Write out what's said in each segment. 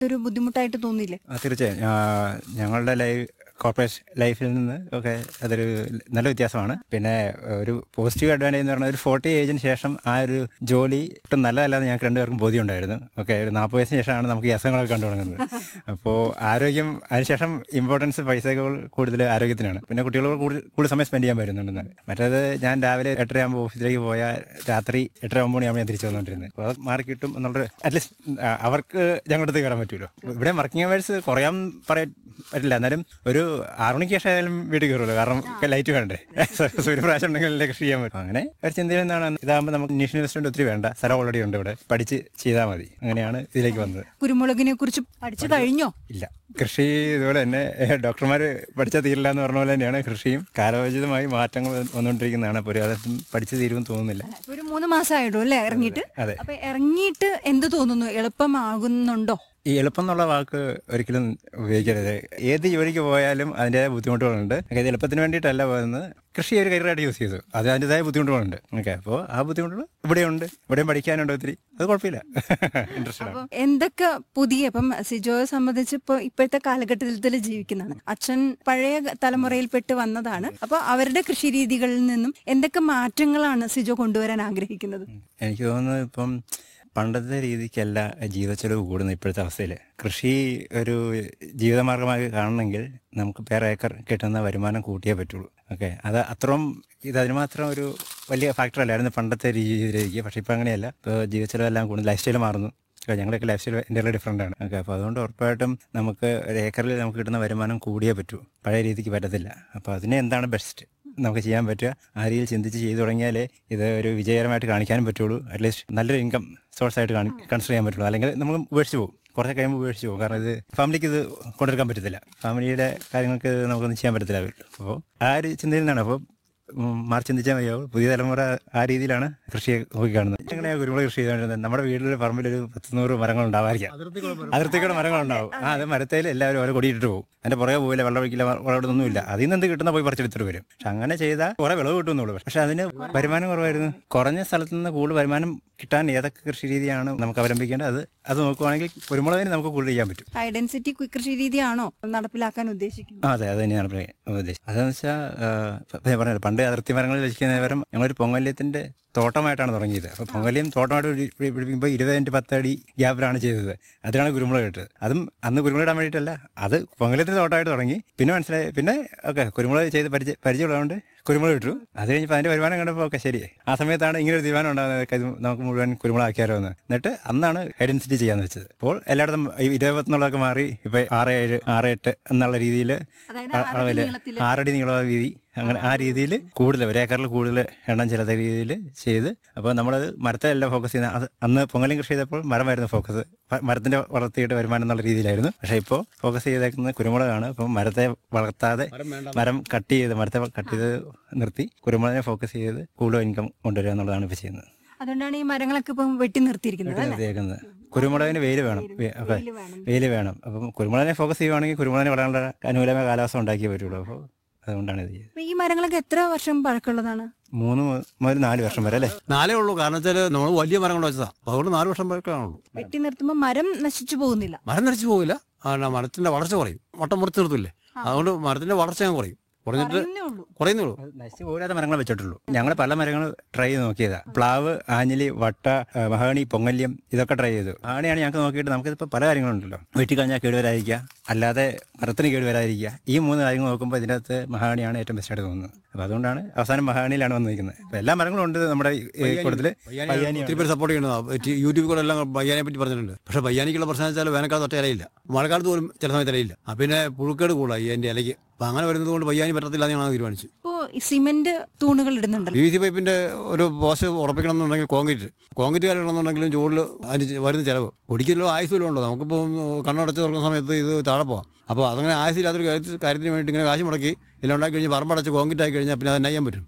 ഒരു ബുദ്ധിമുട്ടായിട്ട് തോന്നിയില്ലേ ആ, തീർച്ചയായും ആ, ഞങ്ങളുടെ ലൈഫ് കോർപ്പറേറ്റ് ലൈഫിൽ നിന്ന് ഒക്കെ അതൊരു നല്ല വ്യത്യാസമാണ് പിന്നെ ഒരു പോസിറ്റീവ് അഡ്വാൻറ്റേജ് എന്ന് പറഞ്ഞാൽ ഒരു ഫോർട്ടി ഏജിന് ശേഷം ആ ഒരു ജോലി ഒട്ടും നല്ലതല്ലാതെ ഞങ്ങൾക്ക് രണ്ടുപേർക്കും ബോധ്യമുണ്ടായിരുന്നു ഓക്കെ ഒരു നാൽപ്പത് വയസ്സിന് ശേഷമാണ് നമുക്ക് ഈ അസുഖങ്ങളൊക്കെ കണ്ടു തുടങ്ങുന്നത് അപ്പോൾ ആരോഗ്യം അതിനുശേഷം ഇമ്പോർട്ടൻസ് പൈസകൾ കൂടുതൽ ആരോഗ്യത്തിനാണ് പിന്നെ കുട്ടികളോട് കൂടുതൽ കൂടുതൽ സമയം സ്പെൻഡ് ചെയ്യാൻ പറ്റുന്നുണ്ടെന്ന് മറ്റേത് ഞാൻ രാവിലെ എട്ടരയാകുമ്പോൾ ഓഫീസിലേക്ക് പോയാൽ രാത്രി എട്ടര ഒമ്പത് മണിയാകുമ്പോൾ ഞാൻ തിരിച്ചു വന്നുകൊണ്ടിരുന്നത് അപ്പോൾ അത് മാറി കിട്ടും എന്നുള്ളത് അറ്റ്ലീസ്റ്റ് അവർക്ക് ഞങ്ങളുടെ അടുത്ത് കയറാൻ പറ്റുമല്ലോ ഇവിടെ വർക്കിംഗ് അവേഴ്സ് കുറയാൻ പറയാൻ പറ്റില്ല എന്നാലും ഒരു ആറു മണിക്ക് ശേഷം ആയാലും വീട്ടിൽ കയറുമല്ലോ കാരണം ലൈറ്റ് വേണ്ടേ സൂര്യപ്രകാശം ഉണ്ടെങ്കിൽ അല്ലേ കൃഷി ചെയ്യാൻ പറ്റും അങ്ങനെ ഒരു ചിന്തയിൽ നിന്നാണ് ഇതാകുമ്പോൾ നമുക്ക് ഇനീഷ്യൽ ഇൻവെസ്റ്റ്മെന്റ് ഒത്തിരി വേണ്ട സ്ഥലം ഓൾറെഡി ഉണ്ട് ഇവിടെ പഠിച്ച് ചെയ്താൽ മതി അങ്ങനെയാണ് ഇതിലേക്ക് വന്നത് കുരുമുളകിനെ കുറിച്ച് പഠിച്ചു കഴിഞ്ഞോ ഇല്ല കൃഷി ഇതുപോലെ തന്നെ ഡോക്ടർമാർ പഠിച്ചാൽ തീരില്ല എന്ന് പറഞ്ഞ പോലെ തന്നെയാണ് കൃഷിയും കാലോചിതമായി മാറ്റങ്ങൾ വന്നുകൊണ്ടിരിക്കുന്നതാണ് അപ്പോൾ ഒരു അതൊന്നും പഠിച്ചു തീരുമെന്ന് തോന്നുന്നില്ല ഇപ്പൊ ഒരു മൂന്ന് മാസമായിട്ടോ അല്ലേ ഇറങ്ങിയിട്ട് അതെ അപ്പൊ ഇറങ്ങിയിട്ട് എന്ത് തോന്നുന്നു എളുപ്പമാകുന്നുണ്ടോ ഈ എളുപ്പം എന്നുള്ള വാക്ക് ഒരിക്കലും ഉപയോഗിക്കരുത് ഏത് ജോലിക്ക് പോയാലും അതിൻ്റെതായ ബുദ്ധിമുട്ടുകളുണ്ട് ഇത് എളുപ്പത്തിന് വേണ്ടിയിട്ടല്ല പോകുന്നത് കൃഷി ഒരു കരിയറായിട്ട് യൂസ് ചെയ്തു അത് അതിൻ്റെതായ ബുദ്ധിമുട്ടുകളുണ്ട് ഓക്കെ അപ്പോൾ ആ ബുദ്ധിമുട്ടുകൾ ഇവിടെയുണ്ട് ഇവിടെയും പഠിക്കാനുണ്ട് ഒത്തിരി അത് കുഴപ്പമില്ല ഇൻട്രസ്റ്റഡ് ആണ് അപ്പൊ എന്തൊക്കെ പുതിയ ഇപ്പം സിജോയെ സംബന്ധിച്ച് ഇപ്പൊ ഇപ്പോഴത്തെ കാലഘട്ടത്തിൽ ജീവിക്കുന്നതാണ് അച്ഛൻ പഴയ തലമുറയിൽപ്പെട്ട് വന്നതാണ് അപ്പൊ അവരുടെ കൃഷി രീതികളിൽ നിന്നും എന്തൊക്കെ മാറ്റങ്ങളാണ് സിജോ കൊണ്ടുവരാൻ ആഗ്രഹിക്കുന്നത് എനിക്ക് തോന്നുന്നത് ഇപ്പം പണ്ടത്തെ രീതിക്കല്ല ജീവിതച്ചെലവ് കൂടുന്നത് ഇപ്പോഴത്തെ അവസ്ഥയിൽ കൃഷി ഒരു ജീവിതമാർഗമായി കാണണമെങ്കിൽ നമുക്ക് പേർ ഏക്കർ കിട്ടുന്ന വരുമാനം കൂട്ടിയേ പറ്റുള്ളൂ ഓക്കെ അത് അത്രയും ഇത് അതിന് മാത്രം ഒരു വലിയ ഫാക്ടർ അല്ലായിരുന്നു പണ്ടത്തെ രീതിയിലേക്ക് പക്ഷേ ഇപ്പം അങ്ങനെയല്ല ഇപ്പോൾ ജീവിതച്ചെലവെല്ലാം കൂടുതൽ ലൈഫ് സ്റ്റൈൽ മാറുന്നു ഓക്കെ, ഞങ്ങളുടെയൊക്കെ ലൈഫ് സ്റ്റൈൽ എൻ്റെ ഡിഫറെൻ്റ് ആണ് ഓക്കെ അപ്പോൾ അതുകൊണ്ട് ഉറപ്പായിട്ടും നമുക്ക് ഒരു ഏക്കറിൽ നമുക്ക് കിട്ടുന്ന വരുമാനം കൂടിയേ പറ്റൂ പഴയ രീതിക്ക് പറ്റത്തില്ല അപ്പോൾ അതിനെ എന്താണ് ബെസ്റ്റ് നമുക്ക് ചെയ്യാൻ പറ്റുക ആ രീതിയിൽ ചിന്തിച്ച് ചെയ്തു തുടങ്ങിയാലേ ഇത് ഒരു വിജയകരമായിട്ട് കാണിക്കാനും പറ്റുള്ളൂ അറ്റ്ലീസ്റ്റ് നല്ലൊരു ഇൻകം സോഴ്സ് ആയിട്ട് കൺസിഡർ ചെയ്യാൻ പറ്റുള്ളൂ അല്ലെങ്കിൽ നമ്മൾ ഉപേക്ഷിച്ച് പോകും കുറച്ച് കഴിയുമ്പോൾ ഉപേക്ഷിച്ച് പോകും കാരണം ഇത് ഫാമിലിക്ക് ഇത് കൊണ്ടെടുക്കാൻ പറ്റത്തില്ല ഫാമിലിയുടെ കാര്യങ്ങൾക്ക് നമുക്കൊന്നും ചെയ്യാൻ പറ്റത്തില്ല അപ്പോൾ ആ ഒരു ചിന്തയിൽ നിന്നാണ് അപ്പോൾ ഉം, മാറി ചിന്തിച്ചാൽ മതിയാവും പുതിയ തലമുറ ആ രീതിയിലാണ് കൃഷിയെ നോക്കിക്കാണുന്നത് എങ്ങനെയാണ് കുരുമുളക് കൃഷി ചെയ്തുകൊണ്ടിരുന്നത് നമ്മുടെ വീട്ടിലെ പറമ്പിൽ ഒരു പത്ത് നൂറ് മരങ്ങൾ ഉണ്ടാവാതിരിക്കാം അതിർത്തിക്കൂടെ മരങ്ങൾ ഉണ്ടാവും ആ അത് മരത്തേൽ എല്ലാവരും ഓരോ കൊടിയിട്ടിട്ട് പോകും അതിന്റെ പുറകെ പോകില്ല വെള്ളം ഒഴിക്കില്ല വളമിടുന്നൊന്നും ഇല്ല അതിൽ നിന്ന് എന്ത് കിട്ടുന്ന പോയി പറിച്ചെടുത്തിട്ട് വരും പക്ഷെ അങ്ങനെ ചെയ്താൽ കുറെ വിളവ് കിട്ടുന്നുള്ളൂ പക്ഷെ അതിന് വരുമാനം കുറവായിരുന്നു കുറഞ്ഞ സ്ഥലത്ത് നിന്ന് കൂടുതൽ വരുമാനം കിട്ടാൻ ഏതൊക്കെ കൃഷി രീതിയാണ് നമുക്ക് അവലംബിക്കേണ്ടത് അത് അത് നോക്കുവാണെങ്കിൽ കുരുമുളകിന് നമുക്ക് കൂടുതൽ ചെയ്യാൻ പറ്റും ഹൈ ഡെൻസിറ്റി കൃഷി രീതിയാണോ നടപ്പിലാക്കാൻ ഉദ്ദേശിക്കുന്നത് ആ അതെ അത് തന്നെയാണ് പ്ര- ഉദ്ദേശിച്ചത് അതെന്ന് വെച്ചാൽ ഞാൻ പറഞ്ഞത് പണ്ട് അതിർത്തി മരങ്ങളിൽ വെച്ചിരിക്കുന്ന പകരം ഞങ്ങളൊരു പൊങ്ങല്യത്തിന്റെ തോട്ടമായിട്ടാണ് തുടങ്ങിയത് അപ്പോൾ പൊങ്ങല്യം തോട്ടമായിട്ട് പിടി- പിടി- പിടിപ്പിക്കുമ്പോൾ ഇരുപതിൻ്റെ പത്തടി ഗ്യാപ്പിലാണ് ചെയ്തത് അതിലാണ് കുരുമുളക് ഇട്ടത് അതും അന്ന് കുരുമുളക് ഇടാൻ വേണ്ടിയിട്ടല്ല അത് പൊങ്ങല്യത്തിന്റെ തോട്ടമായിട്ട് തുടങ്ങി പിന്നെ മനസ്സിലായി പിന്നെ ഓക്കെ കുരുമുളക് ചെയ്ത് പരിചയ പരിചയമുള്ളതുകൊണ്ട് കുരുമുളക് ഇട്ടു അത് കഴിഞ്ഞപ്പോൾ അതിന്റെ വരുമാനം കണ്ടപ്പോൾ ഓക്കെ ശരി ആ സമയത്താണ് ഇങ്ങനെ ഒരു തീരുമാനം ഉണ്ടാകുന്നത് ഇത് നമുക്ക് മുഴുവൻ കുരുമുളക് ആക്കിയാലോ എന്ന് എന്നിട്ട് അന്നാണ് ഐഡന്റിറ്റി ചെയ്യാന്ന് വെച്ചത് അപ്പോൾ എല്ലായിടത്തും ഈ ഇരുപത്തിനുള്ളതൊക്കെ മാറി ഇപ്പൊ ആറ് ഏഴ് ആറ് എട്ട് എന്നുള്ള രീതിയിൽ അതായത് അളവില് ആറടി നീളമുള്ള വീതി അങ്ങനെ ആ രീതിയിൽ കൂടുതൽ ഒരു ഏക്കറിൽ കൂടുതൽ എണ്ണം ചിലത രീതിയിൽ ചെയ്ത് അപ്പോൾ നമ്മളത് മരത്തെ അല്ല ഫോക്കസ് ചെയ്യുന്നത് അത് അന്ന് പൊങ്കലും കൃഷി ചെയ്തപ്പോൾ മരമായിരുന്നു ഫോക്കസ് പ- മരത്തിന്റെ വളർത്തിയിട്ട് വരുമാനം എന്നുള്ള രീതിയിലായിരുന്നു പക്ഷേ ഇപ്പോൾ ഫോക്കസ് ചെയ്തേക്കുന്നത് കുരുമുളകാണ് അപ്പം മരത്തെ വളർത്താതെ മരം കട്ട് ചെയ്ത് മരത്തെ കട്ട് ചെയ്ത് നിർത്തി കുരുമുളകിനെ ഫോക്കസ് ചെയ്ത് കൂടുതൽ ഇൻകം കൊണ്ടുവരിക എന്നുള്ളതാണ് ഇപ്പോൾ ചെയ്യുന്നത് അതുകൊണ്ടാണ് ഈ മരങ്ങളൊക്കെ ഇപ്പം വെട്ടി നിർത്തിയിരിക്കുന്നത് അല്ലേ? നിർത്തിയേക്കുന്നത് കുരുമുളകിന് വെയിൽ വേണം വെ- ഓക്കെ വെയില് വേണം. വെയിൽ വേണം അപ്പം കുരുമുളകിനെ ഫോക്കസ് ചെയ്യുവാണെങ്കിൽ കുരുമുളകിനെ വളരാനുള്ള അനുകൂലമായ കാലാവസ്ഥ ഉണ്ടാക്കിയേ പറ്റുള്ളൂ അപ്പോൾ അതുകൊണ്ടാണ് ഇത് ചെയ്യുന്നത് അപ്പൊ ഈ മരങ്ങളൊക്കെ എത്ര വർഷം പഴക്കമുള്ളതാണ് മൂന്ന് മു- മുതൽ നാല് വർഷം വരെ അല്ലേ നാലേ ഉള്ളൂ കാരണം വെച്ചാൽ നമ്മൾ വലിയ മരം കൊണ്ട് വെച്ചതാ അപ്പൊ അതുകൊണ്ട് നാല് വർഷം വരെ കാണുള്ളൂ വെട്ടി നിർത്തുമ്പോൾ മരം നശിച്ചു പോകുന്നില്ല മരം നരച്ചു പോകില്ല ആ, മരത്തിന്റെ വളർച്ച കുറയും വട്ടം മുറിച്ച് നിർത്തില്ലേ അതുകൊണ്ട് മരത്തിന്റെ വളർച്ച ഞാൻ കുറയും കുറഞ്ഞിട്ട് പറയുന്നേ ഉള്ളൂ കുറയുന്നേ ഉള്ളൂ നശിച്ചു പോരാത്ത മരങ്ങൾ വെച്ചിട്ടുള്ളൂ ഞങ്ങൾ പല മരങ്ങൾ ട്രൈ ചെയ്ത് നോക്കിയതാ പ്ലാവ് ആഞ്ഞിലി വട്ട ആ, മഹാഗണി പൊങ്ങല്യം ഇതൊക്കെ ട്രൈ ചെയ്തു ആണെയാണ് ഞങ്ങൾക്ക് നോക്കിയിട്ട് നമുക്കിപ്പോൾ പല കാര്യങ്ങളുണ്ടല്ലോ വീട്ടിൽ കഴിഞ്ഞാൽ കേടുവരാതിരിക്കുക അല്ലാതെ മരത്തിന് കേടുവരാതിരിക്കുക ഈ മൂന്ന് കാര്യങ്ങൾ നോക്കുമ്പോൾ ഇതിൻ്റെ അകത്ത് മഹാഗണിയാണ് ഏറ്റവും ബെസ്റ്റ് ആയിട്ട് തോന്നുന്നത് അപ്പോൾ അതുകൊണ്ടാണ് അവസാനം മഹാഗണിയിലാണ് വന്നിരിക്കുന്നത് അപ്പോൾ എല്ലാ മരങ്ങളും ഉണ്ട് നമ്മുടെ ഈ കൂട്ടത്തിൽ ഒത്തിരി പേര് സപ്പോർട്ട് ചെയ്യുന്നതാ യൂട്യൂബിൽ കൂടെ എല്ലാം ബയ്യാനെ പറ്റി പറഞ്ഞിട്ടുണ്ട് പക്ഷെ ബയ്യാനിക്കുള്ള പ്രശ്നം വെച്ചാൽ വേനൽക്കാലത്ത് ഒറ്റ ഇലയില്ല മഴക്കാലത്ത് പോലും ചില സമയത്ത് ഇലയില്ല ആ, പിന്നെ പുഴുക്കേട് കൂടുതലാ ഈ എൻ്റെ ഇലയ്ക്ക് അപ്പൊ അങ്ങനെ വരുന്നത് കൊണ്ട് ബയ്യാനി പറ്റത്തില്ല എന്ന് ഞാൻ തീരുമാനിച്ചു ഇപ്പോ ഈ സിമന്റ് തൂണുകൾ ഇടുന്നുണ്ടല്ലോ പി വി സി പൈപ്പിന്റെ ഒരു പോസ്റ്റ് ഉറപ്പിക്കണം എന്നുണ്ടെങ്കിൽ കോൺക്രീറ്റ് കോൺക്രീറ്റ് കാര്യമാണെന്നുണ്ടെങ്കിലും ചൂടിൽ അതിന് ചെ- വരുന്ന ചിലവ് ഒടിക്കലോ ആയുസിലും ഉണ്ടോ നമുക്കിപ്പോൾ കണ്ണടച്ച് തുറക്കുന്ന സമയത്ത് ഇത് താഴെ പോവാം അപ്പോൾ അതങ്ങനെ ആയുസില്ലാത്തൊരു കാര്യ- കാര്യത്തിന് വേണ്ടി ഇങ്ങനെ കാശ് മുടക്കി എല്ലാം ഉണ്ടാക്കി കഴിഞ്ഞ് പറമ്പടച്ച് കോൺക്രീറ്റ് ആയി കഴിഞ്ഞാൽ പിന്നെ അത് ചെയ്യാൻ പറ്റും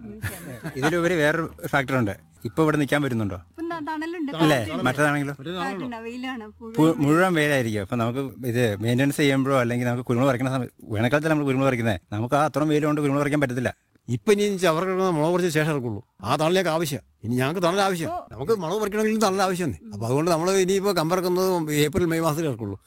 ഇതിലുപരി വേറൊരു ഫാക്ടർ ഉണ്ട് ഇപ്പോൾ ഇവിടെ നിൽക്കാൻ പറ്റുന്നുണ്ടോ ഇപ്പം ത- തണലുണ്ട് അല്ലേ മറ്റേതാണെങ്കിലോ കാറ്റുണ്ട്, വെയിലാണ് പുഴു- പു- മുഴുവൻ വെയിലായിരിക്കും അപ്പൊ നമുക്ക് ഇത് മെയിൻ്റെനൻസ് ചെയ്യുമ്പോഴോ അല്ലെങ്കിൽ നമുക്ക് കുരുമുളക് പറിക്കുന്ന സമയം വേനൽക്കാലത്ത് നമ്മൾ കുരുമുളക് പറിക്കുന്നത് നമുക്ക് ആ അത്രയും വെയിൽ കൊണ്ട് കുരുമുളക് പറിക്കാൻ പറ്റത്തില്ല ഇപ്പം ഇനി അവർക്ക് മുളക് പറിച്ച ശേഷം ഇറക്കുള്ളൂ ആ തണലിലേക്ക് ആവശ്യം ഇനി ഞങ്ങൾക്ക് തണൽ ആവശ്യം നമുക്ക് മുളക് പറിക്കണമെങ്കിലും തണൽ ആവശ്യമാണ് അപ്പോൾ അതുകൊണ്ട് നമ്മൾ ഇനിയിപ്പോൾ കമ്പറക്കുന്നത് ഏപ്രിൽ മെയ് മാസത്തിൽ ഇറക്കുള്ളൂ